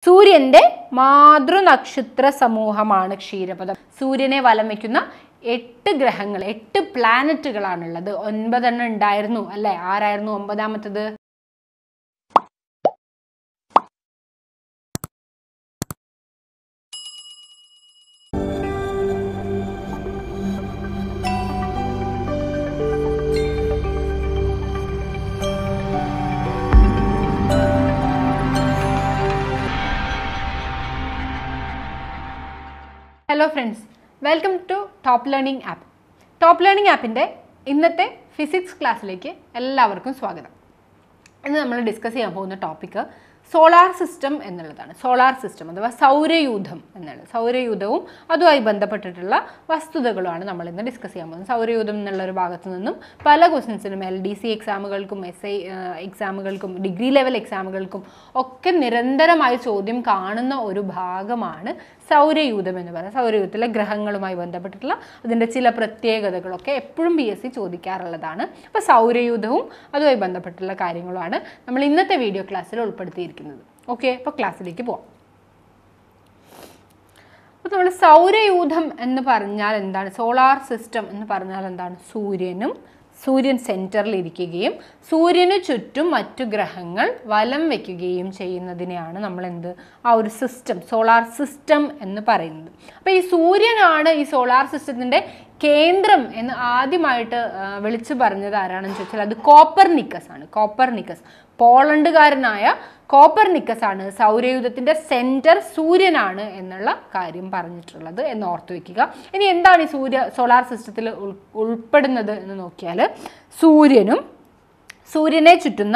സൂര്യന്റെ മാതൃനക്ഷത്ര സമൂഹമാണ് ക്ഷീരപദം സൂര്യനെ വലം വയ്ക്കുന്ന എട്ട് ഗ്രഹങ്ങൾ എട്ട് പ്ലാനറ്റുകളാണുള്ളത് ഒൻപതെണ്ണം ഉണ്ടായിരുന്നു അല്ലെ ആരായിരുന്നു ഒമ്പതാമത്തത് hello friends welcome to top learning app top learning ആപ്പിൻ്റെ ഇന്നത്തെ ഫിസിക്സ് ക്ലാസ്സിലേക്ക് എല്ലാവർക്കും സ്വാഗതം ഇന്ന് നമ്മൾ ഡിസ്കസ് ചെയ്യാൻ പോകുന്ന ടോപ്പിക്ക് സോളാർ സിസ്റ്റം എന്നുള്ളതാണ് സോളാർ സിസ്റ്റം അഥവാ സൗരയൂഥം എന്നുള്ളത് സൗരയൂഥവും അതുമായി ബന്ധപ്പെട്ടിട്ടുള്ള വസ്തുതകളുമാണ് നമ്മൾ ഇന്ന് ഡിസ്കസ് ചെയ്യാൻ പോകുന്നത് സൗരയൂഥം എന്നുള്ള ഒരു ഭാഗത്തു നിന്നും പല ക്വസ്റ്റ്യൻസിനും എൽ ഡി സി എക്സാമുകൾക്കും എസ് ഐ എക്സാമുകൾക്കും ഡിഗ്രി ലെവൽ എക്സാമുകൾക്കും ഒക്കെ നിരന്തരമായി ചോദ്യം കാണുന്ന ഒരു ഭാഗമാണ് സൗരയൂഥം എന്ന് പറയുന്നത് സൗരയൂഥത്തിലെ ഗ്രഹങ്ങളുമായി ബന്ധപ്പെട്ടിട്ടുള്ള അതിൻ്റെ ചില പ്രത്യേകതകളൊക്കെ എപ്പോഴും പി എസ് സി ചോദിക്കാറുള്ളതാണ് അപ്പോൾ സൗരയൂഥവും അതുമായി ബന്ധപ്പെട്ടുള്ള കാര്യങ്ങളുമാണ് നമ്മൾ ഇന്നത്തെ വീഡിയോ ക്ലാസ്സിൽ ഉൾപ്പെടുത്തിയിരിക്കുന്നത് ഓക്കെ അപ്പോൾ ക്ലാസ്സിലേക്ക് പോവാം അപ്പോൾ നമ്മൾ സൗരയൂഥം എന്ന് പറഞ്ഞാൽ എന്താണ് സോളാർ സിസ്റ്റം എന്ന് പറഞ്ഞാൽ എന്താണ് സൂര്യനും സൂര്യൻ സെൻറ്ററിൽ ഇരിക്കുകയും സൂര്യന് ചുറ്റും മറ്റു ഗ്രഹങ്ങൾ വലം വയ്ക്കുകയും ചെയ്യുന്നതിനെയാണ് നമ്മൾ എന്ത് ആ ഒരു സിസ്റ്റം സോളാർ സിസ്റ്റം എന്ന് പറയുന്നത് അപ്പോൾ ഈ സൂര്യനാണ് ഈ സോളാർ സിസ്റ്റത്തിൻ്റെ കേന്ദ്രം എന്ന് ആദ്യമായിട്ട് ആ, വിളിച്ചു പറഞ്ഞത് ആരാണെന്ന് ചോദിച്ചാൽ അത് കോപ്പർനിക്കസ് ആണ് കോപ്പർനിക്കസ് പോളണ്ടുകാരനായ കോപ്പർനിക്കസ് ആണ് സൗരയൂഥത്തിന്റെ സെന്റർ സൂര്യനാണ് എന്നുള്ള കാര്യം പറഞ്ഞിട്ടുള്ളത് എന്ന് ഓർത്തു വെക്കുക ഇനി എന്താണ് ഈ സൂര്യ സോളാർ സിസ്റ്റത്തിൽ ഉൾ ഉൾപ്പെടുന്നത് എന്ന് നോക്കിയാൽ സൂര്യനും സൂര്യനെ ചുറ്റുന്ന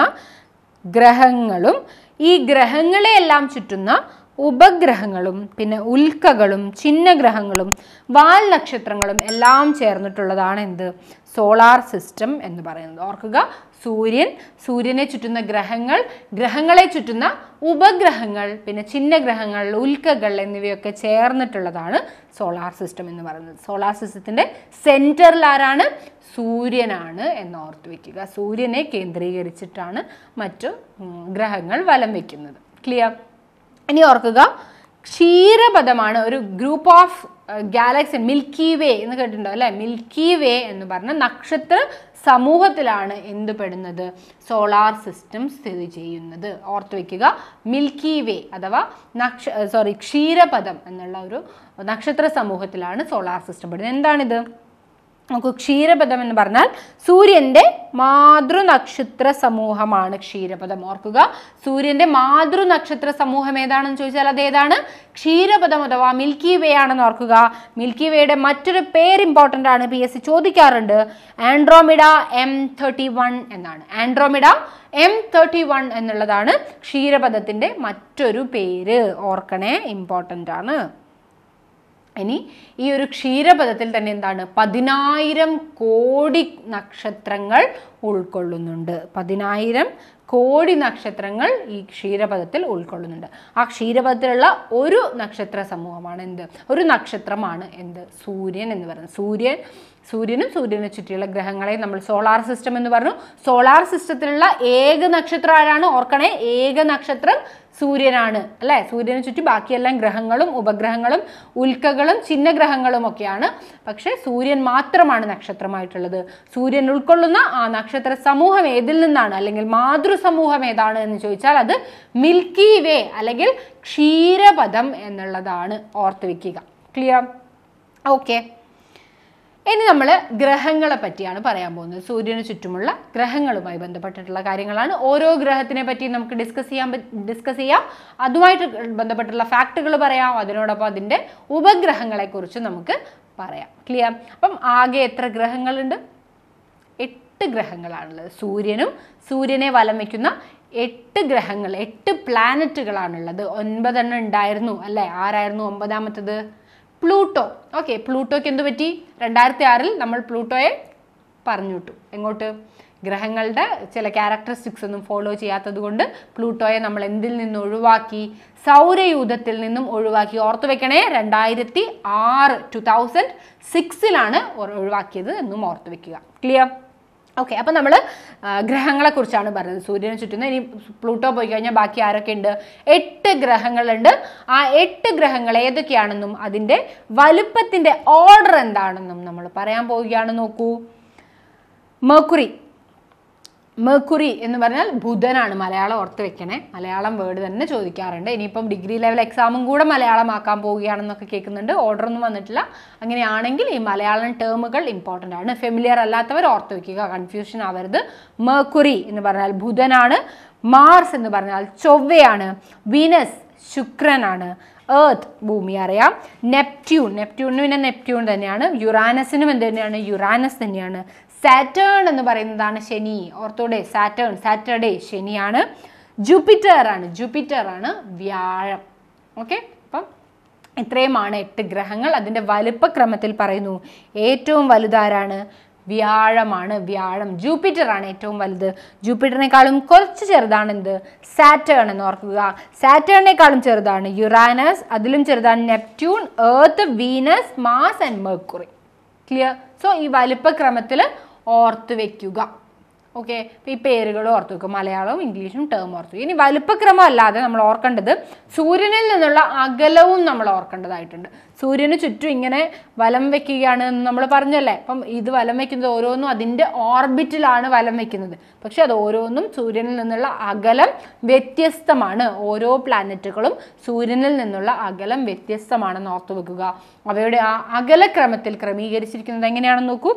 ഗ്രഹങ്ങളും ഈ ഗ്രഹങ്ങളെയെല്ലാം ചുറ്റുന്ന ഉപഗ്രഹങ്ങളും പിന്നെ ഉൽക്കകളും ചിഹ്നഗ്രഹങ്ങളും വാൽ നക്ഷത്രങ്ങളും എല്ലാം ചേർന്നിട്ടുള്ളതാണ് എന്ത് സോളാർ സിസ്റ്റം എന്ന് പറയുന്നത് ഓർക്കുക സൂര്യൻ സൂര്യനെ ചുറ്റുന്ന ഗ്രഹങ്ങൾ ഗ്രഹങ്ങളെ ചുറ്റുന്ന ഉപഗ്രഹങ്ങൾ പിന്നെ ചിഹ്നഗ്രഹങ്ങൾ ഉൽക്കകൾ എന്നിവയൊക്കെ ചേർന്നിട്ടുള്ളതാണ് സോളാർ സിസ്റ്റം എന്ന് പറയുന്നത് സോളാർ സിസ്റ്റത്തിന്റെ സെന്ററിൽ ആരാണ് സൂര്യനാണ് എന്ന് ഓർത്ത് വെക്കുക സൂര്യനെ കേന്ദ്രീകരിച്ചിട്ടാണ് മറ്റു ഉം, ഗ്രഹങ്ങൾ വലം വെക്കുന്നത് ക്ലിയർ ഇനി ഓർക്കുക ക്ഷീരപഥമാണ് ഒരു group of galaxy Milky Way എന്ന് കേട്ടിട്ടുണ്ടോ അല്ലെ മിൽക്കി വേ എന്ന് പറഞ്ഞ നക്ഷത്ര സമൂഹത്തിലാണ് എന്ത് പെടുന്നത് സോളാർ സിസ്റ്റം സ്ഥിതി ചെയ്യുന്നത് ഓർത്ത് വെക്കുക മിൽക്കി വേ അഥവാ നക്ഷ സോറി ക്ഷീരപഥം എന്നുള്ള ഒരു നക്ഷത്ര സമൂഹത്തിലാണ് സോളാർ സിസ്റ്റം പെടുന്നത് എന്താണിത് നമുക്ക് ക്ഷീരപഥം എന്ന് പറഞ്ഞാൽ സൂര്യന്റെ മാതൃനക്ഷത്ര സമൂഹമാണ് ക്ഷീരപഥം ഓർക്കുക സൂര്യന്റെ മാതൃനക്ഷത്ര സമൂഹം ഏതാണെന്ന് ചോദിച്ചാൽ അത് ഏതാണ് ക്ഷീരപഥം അഥവാ മിൽക്കി വേ ആണെന്ന് ഓർക്കുക മിൽക്കി വേയുടെ മറ്റൊരു പേര് ഇമ്പോർട്ടൻ്റ് ആണ് പി എസ് സി ചോദിക്കാറുണ്ട് ആൻഡ്രോമിഡ എം തേർട്ടി വൺ എന്നാണ് ആൻഡ്രോമിഡ എം തേർട്ടി വൺ എന്നുള്ളതാണ് ക്ഷീരപഥത്തിന്റെ മറ്റൊരു പേര് ഓർക്കണേ ഇമ്പോർട്ടൻ്റ് ആണ് ഇനി ഈ ഒരു ക്ഷീരപഥത്തിൽ തന്നെ എന്താണ് പതിനായിരം കോടി നക്ഷത്രങ്ങൾ ഉൾക്കൊള്ളുന്നുണ്ട് പതിനായിരം കോടി നക്ഷത്രങ്ങൾ ഈ ക്ഷീരപഥത്തിൽ ഉൾക്കൊള്ളുന്നുണ്ട് ആ ക്ഷീരപഥത്തിലുള്ള ഒരു നക്ഷത്ര സമൂഹമാണ് എന്ത് ഒരു നക്ഷത്രമാണ് എന്ത് സൂര്യൻ എന്ന് പറയുന്നത് സൂര്യൻ സൂര്യനും സൂര്യനെ ചുറ്റിയുള്ള ഗ്രഹങ്ങളെ നമ്മൾ സോളാർ സിസ്റ്റം എന്ന് പറഞ്ഞു സോളാർ സിസ്റ്റത്തിലുള്ള ഏക നക്ഷത്രം ആരാണ് ഓർക്കണേ ഏക നക്ഷത്രം സൂര്യനാണ് അല്ലേ സൂര്യനെ ചുറ്റി ബാക്കിയെല്ലാം ഗ്രഹങ്ങളും ഉപഗ്രഹങ്ങളും ഉൽക്കകളും ചിഹ്നഗ്രഹങ്ങളും ഒക്കെയാണ് പക്ഷേ സൂര്യൻ മാത്രമാണ് നക്ഷത്രമായിട്ടുള്ളത് സൂര്യൻ ഉൾക്കൊള്ളുന്ന ആ നക്ഷത്ര സമൂഹം ഏതിൽ നിന്നാണ് അല്ലെങ്കിൽ മാതൃസമൂഹം ഏതാണ് എന്ന് ചോദിച്ചാൽ അത് മിൽക്കി വേ അല്ലെങ്കിൽ ക്ഷീരപഥം എന്നുള്ളതാണ് ഓർത്ത് വെക്കുക ക്ലിയർ ഓക്കെ ഇനി നമ്മൾ ഗ്രഹങ്ങളെ പറ്റിയാണ് പറയാൻ പോകുന്നത് സൂര്യന് ചുറ്റുമുള്ള ഗ്രഹങ്ങളുമായി ബന്ധപ്പെട്ടിട്ടുള്ള കാര്യങ്ങളാണ് ഓരോ ഗ്രഹത്തിനെ പറ്റി നമുക്ക് ഡിസ്കസ് ചെയ്യാൻ ഡിസ്കസ് ചെയ്യാം അതുമായിട്ട് ബന്ധപ്പെട്ടുള്ള ഫാക്റ്റുകൾ പറയാം അതിനോടൊപ്പം അതിൻ്റെ ഉപഗ്രഹങ്ങളെക്കുറിച്ച് നമുക്ക് പറയാം ക്ലിയർ അപ്പം ആകെ എത്ര ഗ്രഹങ്ങളുണ്ട് എട്ട് ഗ്രഹങ്ങളാണുള്ളത് സൂര്യനും സൂര്യനെ വലം വയ്ക്കുന്ന എട്ട് ഗ്രഹങ്ങൾ എട്ട് പ്ലാനറ്റുകളാണുള്ളത് ഒൻപതെണ്ണം ഉണ്ടായിരുന്നു അല്ലേ ആരായിരുന്നു ഒമ്പതാമത്തത് പ്ലൂട്ടോ ഓക്കെ പ്ലൂട്ടോയ്ക്ക് എന്ത് പറ്റി രണ്ടായിരത്തി ആറിൽ നമ്മൾ പ്ലൂട്ടോയെ പറഞ്ഞു വിട്ടു എങ്ങോട്ട് ഗ്രഹങ്ങളുടെ ചില ക്യാരക്ടറിസ്റ്റിക്സ് ഒന്നും ഫോളോ ചെയ്യാത്തത് കൊണ്ട് പ്ലൂട്ടോയെ നമ്മൾ എന്തിൽ നിന്ന് ഒഴിവാക്കി സൗരയൂഥത്തിൽ നിന്നും ഒഴിവാക്കി ഓർത്തു വെക്കണേ രണ്ടായിരത്തി ആറ് ടു തൗസൻഡ് സിക്സിലാണ് ഒഴിവാക്കിയത് എന്നും ഓർത്തു വെക്കുക ക്ലിയർ ഓക്കെ അപ്പം നമ്മൾ ഗ്രഹങ്ങളെ കുറിച്ചാണ് പറഞ്ഞത് സൂര്യനെ ചുറ്റുന്ന ഇനി പ്ലൂട്ടോ പോയി കഴിഞ്ഞാൽ ബാക്കി ആരൊക്കെ ഉണ്ട് എട്ട് ഗ്രഹങ്ങളുണ്ട് ആ എട്ട് ഗ്രഹങ്ങൾ ഏതൊക്കെയാണെന്നും അതിൻ്റെ വലുപ്പത്തിൻ്റെ ഓർഡർ എന്താണെന്നും നമ്മൾ പറയാൻ പോവുകയാണ് നോക്കൂ മെർക്കുറി മെർക്കുറി എന്ന് പറഞ്ഞാൽ ബുധനാണ് മലയാളം ഓർത്ത് വെക്കണേ മലയാളം വേർഡ് തന്നെ ചോദിക്കാറുണ്ട് ഇനിയിപ്പം ഡിഗ്രി ലെവൽ എക്സാമും കൂടെ മലയാളമാക്കാൻ പോവുകയാണെന്നൊക്കെ കേൾക്കുന്നുണ്ട് ഓർഡർ ഒന്നും വന്നിട്ടില്ല അങ്ങനെയാണെങ്കിൽ ഈ മലയാളം ടേമുകൾ ഇമ്പോർട്ടൻ്റ് ആണ് ഫെമിലിയർ അല്ലാത്തവർ ഓർത്ത് വെക്കുക കൺഫ്യൂഷൻ ആവരുത് മെർക്കുറി എന്ന് പറഞ്ഞാൽ ബുധനാണ് മാർസ് എന്ന് പറഞ്ഞാൽ ചൊവ്വയാണ് വീനസ് ശുക്രനാണ് ഏർത്ത് ഭൂമി അറിയാം നെപ്റ്റ്യൂൺ നെപ്റ്റ്യൂണിന് പിന്നെ നെപ്റ്റ്യൂൺ തന്നെയാണ് യുറാനസിനും എന്ത് തന്നെയാണ് യുറാനസ് തന്നെയാണ് സാറ്റേൺ എന്ന് പറയുന്നതാണ് ശനി ഓർത്തോടെ സാറ്റേൺ സാറ്റർഡേ ശനിയാണ് ജൂപ്പിറ്റർ ആണ് ജൂപ്പിറ്റർ ആണ് വ്യാഴം ഓക്കെ അപ്പം ഇത്രയുമാണ് എട്ട് ഗ്രഹങ്ങൾ അതിൻ്റെ വലുപ്പക്രമത്തിൽ പറയുന്നു ഏറ്റവും വലുതാരാണ് വ്യാഴമാണ് വ്യാഴം ജൂപ്പിറ്റർ ആണ് ഏറ്റവും വലുത് ജൂപ്പിറ്ററിനേക്കാളും കുറച്ച് ചെറുതാണ് എന്ത് സാറ്റേൺ എന്ന് ഓർക്കുക സാറ്റേണിനേക്കാളും ചെറുതാണ് യുറാനസ് അതിലും ചെറുതാണ് Neptune Earth Venus Mars and Mercury clear so ഈ വലിപ്പക്രമത്തിൽ ഓർത്ത് വെക്കുക ഓക്കെ ഈ പേരുകൾ ഓർത്ത് വെക്കുക മലയാളവും ഇംഗ്ലീഷും ടേം ഓർത്ത് വെക്കുക ഇനി വലിപ്പക്രമം അല്ലാതെ നമ്മൾ ഓർക്കേണ്ടത് സൂര്യനിൽ നിന്നുള്ള അകലവും നമ്മൾ ഓർക്കേണ്ടതായിട്ടുണ്ട് സൂര്യന് ചുറ്റും ഇങ്ങനെ വലം വെക്കുകയാണ് എന്ന് നമ്മൾ പറഞ്ഞല്ലേ അപ്പം ഇത് വലം വെക്കുന്നത് ഓരോന്നും അതിൻ്റെ ഓർബിറ്റിലാണ് വലം വെക്കുന്നത് പക്ഷെ അത് ഓരോന്നും സൂര്യനിൽ നിന്നുള്ള അകലം വ്യത്യസ്തമാണ് ഓരോ പ്ലാനറ്റുകളും സൂര്യനിൽ നിന്നുള്ള അകലം വ്യത്യസ്തമാണെന്ന് ഓർത്തു വെക്കുക അവയുടെ ആ അകലക്രമത്തിൽ ക്രമീകരിച്ചിരിക്കുന്നത് എങ്ങനെയാണെന്ന് നോക്കൂ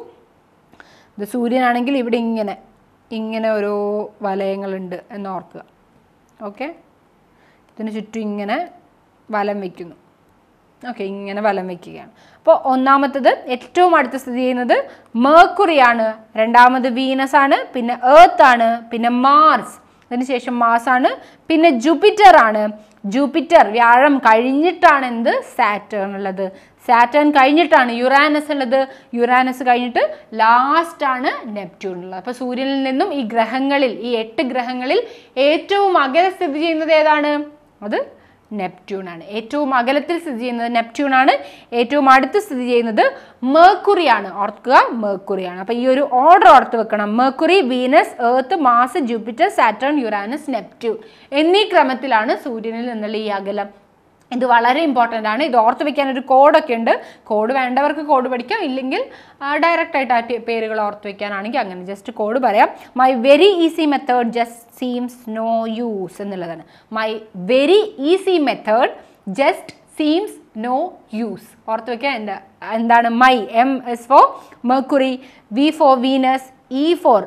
ഇത് സൂര്യനാണെങ്കിൽ ഇവിടെ ഇങ്ങനെ ഇങ്ങനെ ഓരോ വലയങ്ങളുണ്ട് എന്ന് ഓർക്കുക ഓക്കെ ഇതിന് ചുറ്റും ഇങ്ങനെ വലം വയ്ക്കുന്നു ഓക്കെ ഇങ്ങനെ വലം വയ്ക്കുകയാണ് അപ്പോൾ ഒന്നാമത്തത് ഏറ്റവും അടുത്ത് സ്ഥിതി ചെയ്യുന്നത് മേർക്കുറിയാണ് രണ്ടാമത് വീനസ് ആണ് പിന്നെ ഏർത്ത് ആണ് പിന്നെ മാർസ് അതിനുശേഷം മാസ് ആണ് പിന്നെ ജൂപ്പിറ്റർ ആണ് ജൂപ്പിറ്റർ വ്യാഴം കഴിഞ്ഞിട്ടാണ് എന്ത് സാറ്റേൺ ഉള്ളത് സാറ്റേൺ കഴിഞ്ഞിട്ടാണ് യുറാനസ് ഉള്ളത് യുറാനസ് കഴിഞ്ഞിട്ട് ലാസ്റ്റ് ആണ് നെപ്റ്റ്യൂൺ ഉള്ളത് അപ്പോൾ സൂര്യനിൽ നിന്നും ഈ ഗ്രഹങ്ങളിൽ ഈ എട്ട് ഗ്രഹങ്ങളിൽ ഏറ്റവും അകലെ സ്ഥിതി ചെയ്യുന്നത് ഏതാണ് അത് നെപ്റ്റ്യൂൺ ആണ് ഏറ്റവും അകലത്തിൽ സ്ഥിതി ചെയ്യുന്നത് നെപ്റ്റ്യൂൺ ആണ് ഏറ്റവും അടുത്ത് സ്ഥിതി ചെയ്യുന്നത് മേർക്കുറി ആണ് ഓർക്കുക മേർക്കുറി ആണ് അപ്പോൾ ഈ ഒരു ഓർഡർ ഓർത്ത് വെക്കണം Mercury Venus Earth Mars Jupiter Saturn Uranus Neptune എന്നീ ക്രമത്തിലാണ് സൂര്യനിൽ നിന്നുള്ള ഈ അകലം ഇത് വളരെ ഇമ്പോർട്ടൻ്റ് ആണ് ഇത് ഓർത്ത് വെക്കാൻ ഒരു കോഡൊക്കെ ഉണ്ട് കോഡ് വേണ്ടവർക്ക് കോഡ് പഠിക്കാം ഇല്ലെങ്കിൽ ഡയറക്റ്റ് ആയിട്ട് ആ ടി- പേരുകൾ ഓർത്ത് വെക്കാനാണെങ്കിൽ അങ്ങനെ ജസ്റ്റ് കോഡ് പറയാം my very easy method just seems no use എന്നുള്ളതാണ് my very easy method just seems no use ഓർത്ത് വെക്കാൻ എന്താ എന്താണ് my M S for Mercury V for Venus E for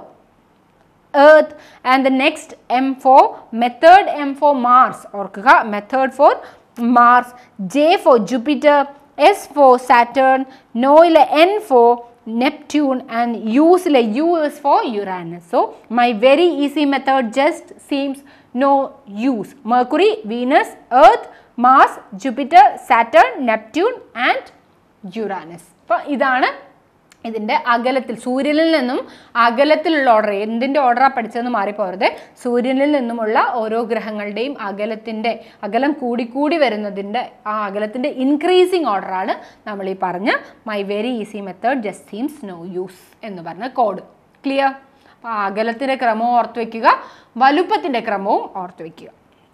earth and the next m for method m for mars ഓർക്കുക method for mars j for jupiter s for saturn നോയിലെ n for neptune and uസിലെ u is for uranus so my very easy method just seems no use mercury venus earth mars jupiter saturn neptune and uranus അപ്പോൾ ഇതാണ് ഇതിൻ്റെ അകലത്തിൽ സൂര്യനിൽ നിന്നും അകലത്തിലുള്ള order എന്തിൻ്റെ ഓർഡറാണ് പഠിച്ചതെന്ന് മാറിപ്പോരുത് സൂര്യനിൽ നിന്നുമുള്ള ഓരോ ഗ്രഹങ്ങളുടെയും അകലത്തിൻ്റെ അകലം കൂടിക്കൂടി വരുന്നതിൻ്റെ ആ അകലത്തിൻ്റെ ഇൻക്രീസിങ് ഓർഡറാണ് നമ്മൾ ഈ പറഞ്ഞ my very easy method just seems no use എന്ന് പറഞ്ഞ കോഡ് ക്ലിയർ അപ്പോൾ ആ അകലത്തിൻ്റെ ക്രമവും ഓർത്ത് വയ്ക്കുക വലുപ്പത്തിൻ്റെ ക്രമവും ഓർത്ത് വയ്ക്കുക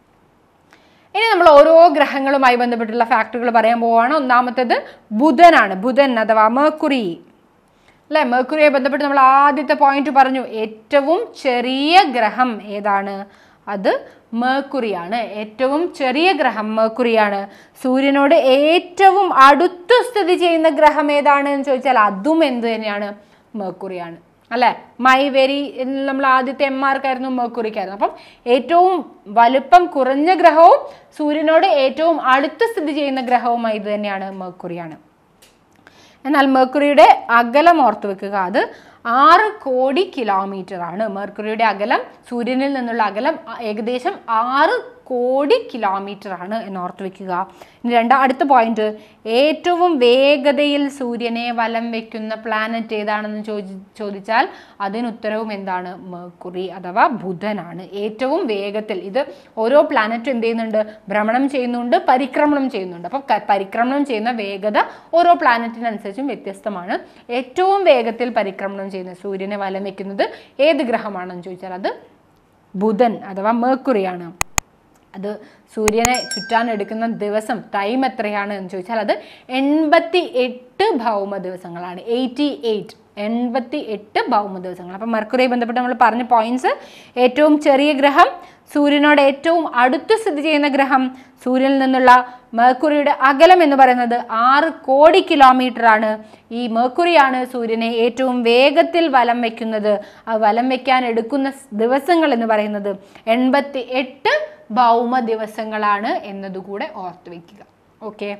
ഇനി നമ്മൾ ഓരോ ഗ്രഹങ്ങളുമായി ബന്ധപ്പെട്ടുള്ള ഫാക്ടറുകൾ പറയാൻ പോവുകയാണ് ഒന്നാമത്തേത് ബുധനാണ് ബുധൻ അഥവാ മേക്കുറി അല്ലെ മേക്കുറിയെ ബന്ധപ്പെട്ട് നമ്മൾ ആദ്യത്തെ പോയിന്റ് പറഞ്ഞു ഏറ്റവും ചെറിയ ഗ്രഹം ഏതാണ് അത് മേക്കുറിയാണ് ഏറ്റവും ചെറിയ ഗ്രഹം മേക്കുറിയാണ് സൂര്യനോട് ഏറ്റവും അടുത്ത് സ്ഥിതി ചെയ്യുന്ന ഗ്രഹം ഏതാണ് എന്ന് ചോദിച്ചാൽ അതും എന്ത് തന്നെയാണ് മേക്കുറിയാണ് അല്ലെ മൈ വെരി എന്ന് നമ്മൾ ആദ്യത്തെ എം ആർക്കായിരുന്നു മേക്കുറിക്കായിരുന്നു അപ്പം ഏറ്റവും വലുപ്പം കുറഞ്ഞ ഗ്രഹവും സൂര്യനോട് ഏറ്റവും അടുത്ത് സ്ഥിതി ചെയ്യുന്ന ഗ്രഹവുമായി ഇത് തന്നെയാണ് മേക്കുറിയാണ് എന്നാൽ മെർക്കുറിയുടെ അകലം ഓർത്ത് വെക്കുക അത് ആറ് കോടി കിലോമീറ്റർ ആണ് മെർക്കുറിയുടെ അകലം സൂര്യനിൽ നിന്നുള്ള അകലം ആ- ഏകദേശം ആറ് കോടി കിലോമീറ്റർ ആണ് എന്ന് ഓർത്ത് വെക്കുക ഇനി രണ്ടാം അടുത്ത പോയിന്റ് ഏറ്റവും വേഗതയിൽ സൂര്യനെ വലം വെക്കുന്ന പ്ലാനറ്റ് ഏതാണെന്ന് ചോദി ചോദിച്ചാൽ അതിന് ഉത്തരവും എന്താണ് മെർക്കുറി അഥവാ ബുധനാണ് ഏറ്റവും വേഗത്തിൽ ഇത് ഓരോ പ്ലാനറ്റും എന്ത് ചെയ്യുന്നുണ്ട് ഭ്രമണം ചെയ്യുന്നുണ്ട് പരിക്രമണം ചെയ്യുന്നുണ്ട് അപ്പം ക- പരിക്രമണം ചെയ്യുന്ന വേഗത ഓരോ പ്ലാനറ്റിനനുസരിച്ചും വ്യത്യസ്തമാണ് ഏറ്റവും വേഗത്തിൽ പരിക്രമണം ചെയ്യുന്ന സൂര്യനെ വലം വെക്കുന്നത് ഏത് ഗ്രഹമാണെന്ന് ചോദിച്ചാൽ അത് ബുധൻ അഥവാ മേക്കുറിയാണ് അത് സൂര്യനെ ചുറ്റാൻ എടുക്കുന്ന ദിവസം ടൈം എത്രയാണ് എന്ന് ചോദിച്ചാൽ അത് എൺപത്തി എട്ട് ഭൗമ ദിവസങ്ങളാണ് എയ്റ്റി എയ്റ്റ് എൺപത്തി എട്ട് ഭൗമ ദിവസങ്ങൾ അപ്പം മെർക്കുറിയെ ബന്ധപ്പെട്ട് നമ്മൾ പറഞ്ഞ പോയിന്റ്സ് ഏറ്റവും ചെറിയ ഗ്രഹം സൂര്യനോട് ഏറ്റവും അടുത്ത് സ്ഥിതി ചെയ്യുന്ന ഗ്രഹം സൂര്യനിൽ നിന്നുള്ള മേക്കുറിയുടെ അകലം എന്ന് പറയുന്നത് ആറ് കോടി കിലോമീറ്റർ ആണ് ഈ മേക്കുറിയാണ് സൂര്യനെ ഏറ്റവും വേഗത്തിൽ വലം വെക്കുന്നത് ആ വലം വെക്കാൻ എടുക്കുന്ന സ് ദിവസങ്ങൾ എന്ന് പറയുന്നത് എൺപത്തി എട്ട് ഭൗമ ദിവസങ്ങളാണ് എന്നതുകൂടെ ഓർത്ത് വെക്കുക ഓക്കെ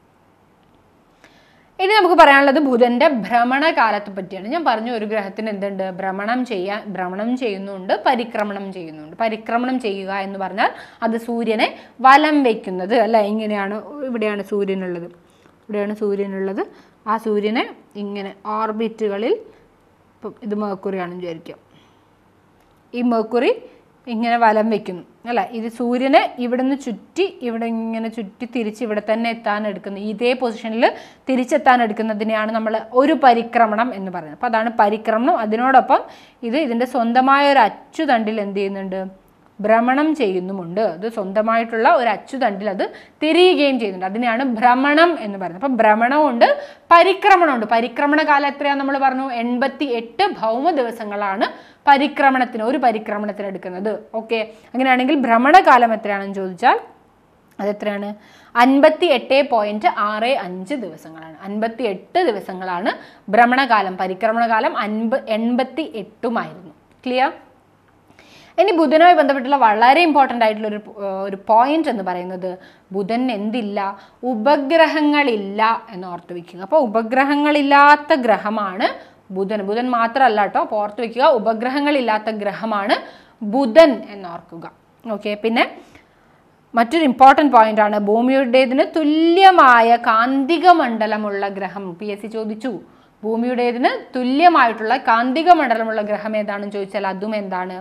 ഇനി നമുക്ക് പറയാനുള്ളത് ബുധന്റെ ഭ്രമണകാലത്തെ പറ്റിയാണ് ഞാൻ പറഞ്ഞു ഒരു ഗ്രഹത്തിന് എന്തുണ്ട് ഭ്രമണം ചെയ്യാൻ ഭ്രമണം ചെയ്യുന്നുണ്ട് പരിക്രമണം ചെയ്യുന്നുണ്ട് പരിക്രമണം ചെയ്യുക എന്ന് പറഞ്ഞാൽ അത് സൂര്യനെ വലം വയ്ക്കുന്നത് അല്ല ഇങ്ങനെയാണ് ഇവിടെയാണ് സൂര്യനുള്ളത് ഇവിടെയാണ് സൂര്യനുള്ളത് ആ സൂര്യനെ ഇങ്ങനെ ഓർബിറ്റുകളിൽ ഇപ്പം ഇത് മേക്കുറിയാണെന്ന് വിചാരിക്കാം ഈ മേക്കുറി ഇങ്ങനെ വലം വെക്കുന്നു അല്ല ഇത് സൂര്യനെ ഇവിടുന്ന് ചുറ്റി ഇവിടെ ഇങ്ങനെ ചുറ്റി തിരിച്ച് ഇവിടെ തന്നെ എത്താൻ എടുക്കുന്നത് ഇതേ പൊസിഷനിൽ തിരിച്ചെത്താൻ എടുക്കുന്നതിനെയാണ് നമ്മൾ ഒരു പരിക്രമണം എന്ന് പറയുന്നത് അപ്പോൾ അതാണ് പരിക്രമണം അതിനോടൊപ്പം ഇത് ഇതിൻ്റെ സ്വന്തമായ ഒരു അച്ചുതണ്ടിൽ എന്ത് ചെയ്യുന്നുണ്ട് ഭ്രമണം ചെയ്യുന്നുമുണ്ട് അത് സ്വന്തമായിട്ടുള്ള ഒരു അച്ചുതണ്ടിൽ അത് തിരിയുകയും ചെയ്യുന്നുണ്ട് അതിനെയാണ് ഭ്രമണം എന്ന് പറയുന്നത് അപ്പം ഭ്രമണമുണ്ട് പരിക്രമണമുണ്ട് പരിക്രമണ കാലം എത്രയാണ് നമ്മൾ പറഞ്ഞു എൺപത്തി എട്ട് ഭൗമ ദിവസങ്ങളാണ് പരിക്രമണത്തിന് ഒരു പരിക്രമണത്തിന് എടുക്കുന്നത് ഓക്കെ അങ്ങനെയാണെങ്കിൽ ഭ്രമണകാലം എത്രയാണെന്ന് ചോദിച്ചാൽ അതെത്രയാണ് അൻപത്തി എട്ട് പോയിന്റ് ആറ് അഞ്ച് ദിവസങ്ങളാണ് അൻപത്തി എട്ട് ദിവസങ്ങളാണ് ഭ്രമണകാലം പരിക്രമണകാലം അൻപ എൺപത്തി എട്ടുമായിരുന്നു ക്ലിയർ ഇനി ബുധനുമായി ബന്ധപ്പെട്ടുള്ള വളരെ ഇമ്പോർട്ടൻ്റ് ആയിട്ടുള്ള ഒരു ഒരു പോയിന്റ് എന്ന് പറയുന്നത് ബുധൻ എന്തില്ല ഉപഗ്രഹങ്ങളില്ല എന്ന് ഓർത്ത് വെക്കുക അപ്പോൾ ഉപഗ്രഹങ്ങളില്ലാത്ത ഗ്രഹമാണ് ബുധൻ ബുധൻ മാത്രമല്ല കേട്ടോ അപ്പോൾ ഓർത്ത് വെക്കുക ഉപഗ്രഹങ്ങളില്ലാത്ത ഗ്രഹമാണ് ബുധൻ എന്നോർക്കുക ഓക്കെ പിന്നെ മറ്റൊരു ഇമ്പോർട്ടൻറ്റ് പോയിന്റ് ആണ് ഭൂമിയുടേതിന് തുല്യമായ കാന്തിക മണ്ഡലമുള്ള ഗ്രഹം പി എസ് സി ചോദിച്ചു ഭൂമിയുടേതിന് തുല്യമായിട്ടുള്ള കാന്തിക മണ്ഡലമുള്ള ഗ്രഹം ഏതാണെന്ന് ചോദിച്ചാൽ അതും എന്താണ്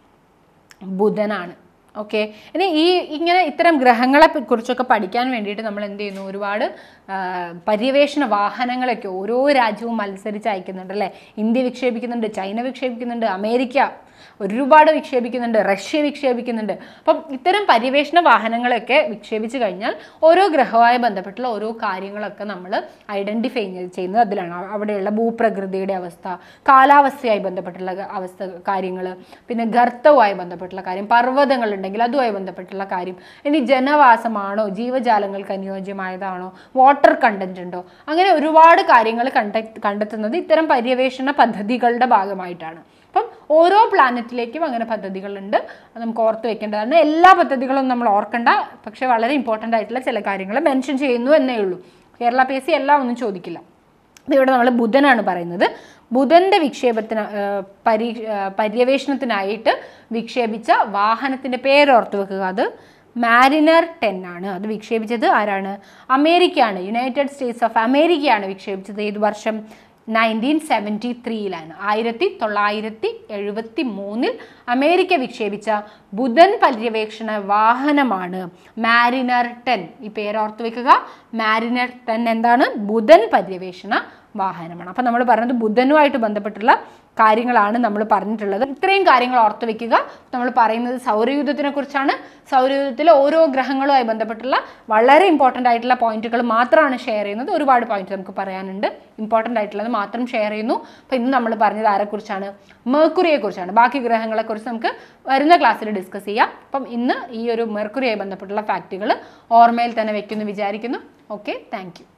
ബുധനാണ് ഓക്കെ ഇനി ഈ ഇങ്ങനെ ഇത്തരം ഗ്രഹങ്ങളെ പ- കുറിച്ചൊക്കെ പഠിക്കാൻ വേണ്ടിയിട്ട് നമ്മൾ എന്ത് ചെയ്യുന്നു ഒരുപാട് ആ, പര്യവേഷണ വാഹനങ്ങളൊക്കെ ഓരോ രാജ്യവും മത്സരിച്ച് അയക്കുന്നുണ്ട് അല്ലേ ഇന്ത്യ വിക്ഷേപിക്കുന്നുണ്ട് ചൈന വിക്ഷേപിക്കുന്നുണ്ട് അമേരിക്ക ഒരുപാട് വിക്ഷേപിക്കുന്നുണ്ട് റഷ്യ വിക്ഷേപിക്കുന്നുണ്ട് അപ്പം ഇത്തരം പര്യവേഷണ വാഹനങ്ങളൊക്കെ വിക്ഷേപിച്ച് കഴിഞ്ഞാൽ ഓരോ ഗ്രഹവുമായി ബന്ധപ്പെട്ടുള്ള ഓരോ കാര്യങ്ങളൊക്കെ നമ്മൾ ഐഡൻറ്റിഫൈ ചെയ്യുന്നത് അതിലാണ് അ- അവിടെയുള്ള ഭൂപ്രകൃതിയുടെ അവസ്ഥ കാലാവസ്ഥയായി ബന്ധപ്പെട്ടുള്ള ഗ- അവസ്ഥ കാര്യങ്ങൾ പിന്നെ ഗർത്തവുമായി ബന്ധപ്പെട്ടുള്ള കാര്യം പർവ്വതങ്ങളുണ്ടെങ്കിൽ അതുമായി ബന്ധപ്പെട്ടുള്ള കാര്യം ഇനി ജനവാസമാണോ ജീവജാലങ്ങൾക്ക് അനുയോജ്യമായതാണോ വാട്ടർ കണ്ടന്റ് ഉണ്ടോ അങ്ങനെ ഒരുപാട് കാര്യങ്ങൾ കണ്ടെ കണ്ടെത്തുന്നത് ഇത്തരം പര്യവേഷണ പദ്ധതികളുടെ ഭാഗമായിട്ടാണ് അപ്പം ഓരോ പ്ലാനറ്റിലേക്കും അങ്ങനെ പദ്ധതികളുണ്ട് അത് നമുക്ക് ഓർത്ത് വെക്കേണ്ടതാണ് എല്ലാ പദ്ധതികളും നമ്മൾ ഓർക്കണ്ട പക്ഷേ വളരെ ഇമ്പോർട്ടൻ്റ് ആയിട്ടുള്ള ചില കാര്യങ്ങൾ മെൻഷൻ ചെയ്യുന്നു എന്നേ ഉള്ളൂ കേരള പി എസ് സി എല്ലാം ഒന്നും ചോദിക്കില്ല അപ്പോൾ ഇവിടെ നമ്മൾ ബുധനാണ് പറയുന്നത് ബുധൻ്റെ വിക്ഷേപത്തിന് ആ, പരീ ആ, പര്യവേഷണത്തിനായിട്ട് വിക്ഷേപിച്ച വാഹനത്തിൻ്റെ പേര് ഓർത്ത് വെക്കുക അത് മാരിനർ ടെൻ ആണ് അത് വിക്ഷേപിച്ചത് ആരാണ് അമേരിക്കയാണ് യുണൈറ്റഡ് സ്റ്റേറ്റ്സ് ഓഫ് അമേരിക്കയാണ് വിക്ഷേപിച്ചത് ഏത് വർഷം നയൻറ്റീൻ സെവൻറ്റി ത്രീയിലാണ് ആയിരത്തി തൊള്ളായിരത്തി എഴുപത്തി മൂന്നിൽ അമേരിക്ക വിക്ഷേപിച്ച ബുധൻ പര്യവേക്ഷണ വാഹനമാണ് മാരിനർ ടെൻ ഈ പേര് ഓർത്ത് വെക്കുക മാരിനർ ടെൻ എന്താണ് ബുധൻ പര്യവേഷണ വാഹനമാണ് അപ്പം നമ്മൾ പറഞ്ഞത് ബുധനുമായിട്ട് ബന്ധപ്പെട്ടുള്ള കാര്യങ്ങളാണ് നമ്മൾ പറഞ്ഞിട്ടുള്ളത് ഇത്രയും കാര്യങ്ങൾ ഓർത്ത് വെക്കുക നമ്മൾ പറയുന്നത് സൗരയൂഥത്തിനെ കുറിച്ചാണ് സൗരയൂഥത്തിലെ ഓരോ ഗ്രഹങ്ങളുമായി ബന്ധപ്പെട്ടുള്ള വളരെ ഇമ്പോർട്ടൻ്റ് ആയിട്ടുള്ള പോയിന്റുകൾ മാത്രമാണ് ഷെയർ ചെയ്യുന്നത് ഒരുപാട് പോയിന്റ് നമുക്ക് പറയാനുണ്ട് ഇമ്പോർട്ടൻ്റ് ആയിട്ടുള്ളത് മാത്രം ഷെയർ ചെയ്യുന്നു അപ്പോൾ ഇന്ന് നമ്മൾ പറഞ്ഞത് ആരെക്കുറിച്ചാണ് മെർക്കുറിയെ കുറിച്ചാണ് ബാക്കി ഗ്രഹങ്ങളെ കുറിച്ച് നമുക്ക് വരുന്ന ക്ലാസ്സിൽ ഡിസ്കസ് ചെയ്യാം അപ്പം ഇന്ന് ഈ ഒരു മെർക്കുറിയായി ബന്ധപ്പെട്ടുള്ള ഫാക്റ്റുകൾ ഓർമ്മയിൽ തന്നെ വെക്കുമെന്ന് വിചാരിക്കുന്നു ഓക്കെ താങ്ക്